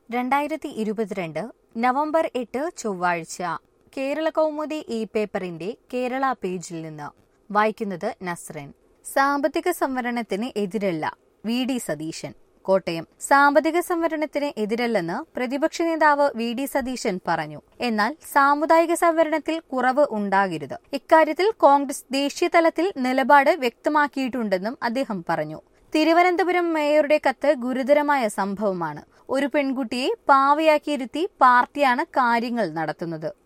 രണ്ടായിരത്തി ഇരുപത്തിരണ്ട് നവംബർ എട്ട് ചൊവ്വാഴ്ച കേരള കൗമുദി ഈ പേപ്പറിന്റെ കേരള പേജിൽ നിന്ന് വായിക്കുന്നത് നസ്രൻ സാമ്പത്തിക സംവരണത്തിന് എതിരല്ല വി ഡി സതീശൻ കോട്ടയം സാമ്പത്തിക സംവരണത്തിന് എതിരല്ലെന്ന് പ്രതിപക്ഷ നേതാവ് വി ഡി സതീശൻ പറഞ്ഞു എന്നാൽ സാമുദായിക സംവരണത്തിൽ കുറവ് ഉണ്ടാകരുത് ഇക്കാര്യത്തിൽ കോൺഗ്രസ് ദേശീയ തലത്തിൽ നിലപാട് വ്യക്തമാക്കിയിട്ടുണ്ടെന്നും അദ്ദേഹം പറഞ്ഞു തിരുവനന്തപുരം മേയറുടെ കത്ത് ഗുരുതരമായ സംഭവമാണ് ഒരു പെൺകുട്ടിയെ പാവയാക്കിയിരുത്തി പാർട്ടിയാണ് കാര്യങ്ങൾ നടത്തുന്നത്